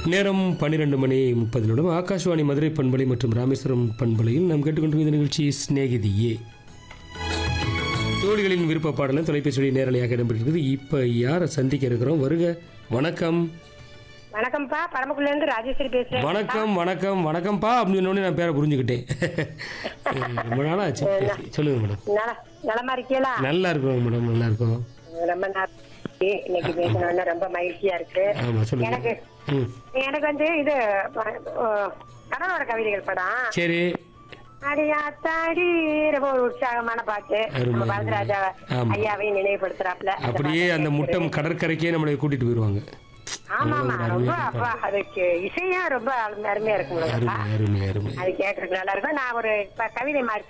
நேரம் பன்னிரெண்டு மணி முப்பது நிமிடம் ஆகாஷ்வாணி மதுரை பண்பலை மற்றும் ராமேஸ்வரம் பண்பலையில் நாம் கேட்டுக்கொண்டிருந்த நிகழ்ச்சி சிநேகிதியே தோழிகளின் விருப்ப பாடலும் தொலைபேசி வழி நேரலையாக இடம்பெற்றிருக்குது இப்போ யாரை சந்திக்க இருக்கிறோம் வருக வணக்கம் வணக்கம்ப்பா பரமக்குள்ள இருந்து ராஜேஸ்வரி பேசுறேன் வணக்கம் வணக்கம் வணக்கம்ப்பா அப்படின்னு சொன்னோடனே நான் பேரை புரிஞ்சுக்கிட்டேன் ரொம்ப நாளா ஆச்சு பேசி. சொல்லுங்க மேடம் நல- நலமா இருக்கீங்களா நல்லா இருக்கோம் மேடம் நல்லா இருக்கோம் ரொம்ப நாள் இன்னைக்கு பேசணும்னு ரொம்ப மகிழ்ச்சியா இருக்கு ஆமாம் சொல்லுங்க எனக்கு ம் எனக்கு வந்து இது அஹ், கணவனோட கவிதைகள் படம் சரி அடியாத்தாடி ரொம்ப ஒரு உற்சாகமான பாட்டு அருமை, நம்ம பாரதிராஜா ஆமா. ஐயாவையும் நினைவுபடுத்துறாப்ல அந்த அப்படியே பாட்டு அந்த கேட்கிறேன். முட்டம் கடற்கரைக்கே நம்மளை கூட்டிட்டு போயிடுவாங்க ஆமா ஆமா அவ்வளவு ரொம்ப அருமையான அப்பா அதுக்கு இசையும் ரொம்ப அருமையா இருக்கும் அருமை அருமை அருமை அது கேட்கறதுக்கு நல்லா இருக்கும் நான் ஒரு இப்ப கவிதை மாதிரி